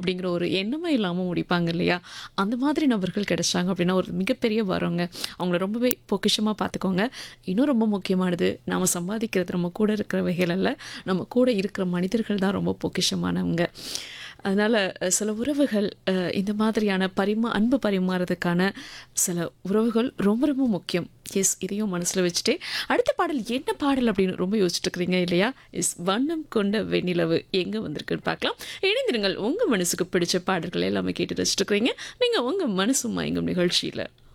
அப்படிங்கிற ஒரு எண்ணமே இல்லாமல் முடிப்பாங்க இல்லையா அந்த மாதிரி நபர்கள் கிடைச்சாங்க அப்படின்னா ஒரு மிகப்பெரிய வரவங்க அவங்கள ரொம்பவே பொக்கிஷமாக பார்த்துக்கோங்க இன்னும் ரொம்ப முக்கியமானது நாம் சம்பாதிக்கிறது நம்ம கூட இருக்கிற வகையில் நம்ம கூட இருக்கிற மனிதர்கள் தான் ரொம்ப பொக்கிஷமானவங்க அதனால் சில உறவுகள் அஹ், இந்த மாதிரியான பரிமா அன்பு பரிமாறதுக்கான சில உறவுகள் ரொம்ப ரொம்ப முக்கியம் எஸ் இதையும் மனசில் வச்சுட்டு அடுத்த பாடல் என்ன பாடல் அப்படின்னு ரொம்ப யோசிச்சுட்டு இருக்கிறீங்க இல்லையா எஸ் வண்ணம் கொண்ட வெண்ணிலவு எங்கே வந்திருக்குன்னு பார்க்கலாம் இணைந்திருங்கள் உங்கள் மனசுக்கு பிடிச்ச பாடல்கள் எல்லாமே கேட்டு ரசிச்சுட்டு இருக்கிறீங்க நீங்கள் உங்கள் மனசு மயங்கும் நிகழ்ச்சியில்